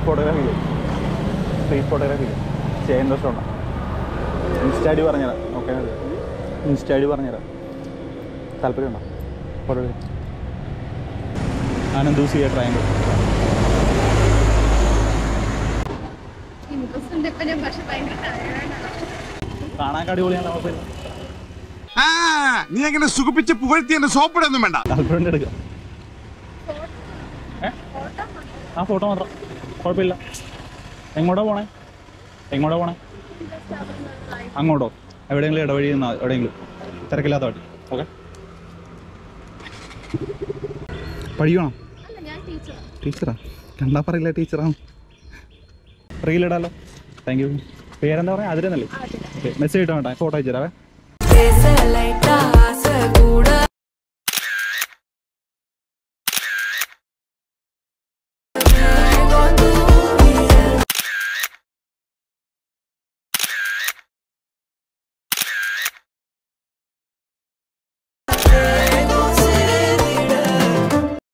Photography street photography ചെയ്യാൻ interest ഉണ്ടോ insta I D പറഞ്ഞുതരാം ഓക്കെ ഇൻസ്റ്റ ഐ ഡി പറഞ്ഞുതരാം താല്പര്യമുണ്ടോ photography Anand Siya triangle interest ഉണ്ട് ഇപ്പൊ ഞാൻ പക്ഷെ ഭയങ്കര tired ആണ്. കാണാൻ അടിപൊളിയാണ് നമുക്ക് ആ നീ അങ്ങനെ സുഖിപ്പിച്ച് പുകഴ്ത്തി എന്റെ സോപ്പിടൊന്നും വേണ്ട താല്പര്യം എടുക്കാം ഏ ആ ഫോട്ടോ മാത്രം കുഴപ്പമില്ല എങ്ങോട്ടാ പോണേ എങ്ങോട്ടാ പോണേ അങ്ങോട്ടോ എവിടെയെങ്കിലും ഇടവഴി നിന്നാ മതി, എവിടെയെങ്കിലും തിരക്കില്ലാത്ത വഴി ഓക്കെ പഠിക്കണോ അല്ല ഞാൻ ടീച്ചർ ടീച്ചറാ കണ്ടാ പറയില്ല ടീച്ചറാണ് റീലിടാലോ താങ്ക് യു പേരെന്താ പറയാ അതിരെന്നല്ലേ ഓക്കെ മെസ്സേജ് ഇട്ടാ വേണ്ട ഫോട്ടോ അയച്ചു തരാവേ பேச லைட்டா ஆசை கூட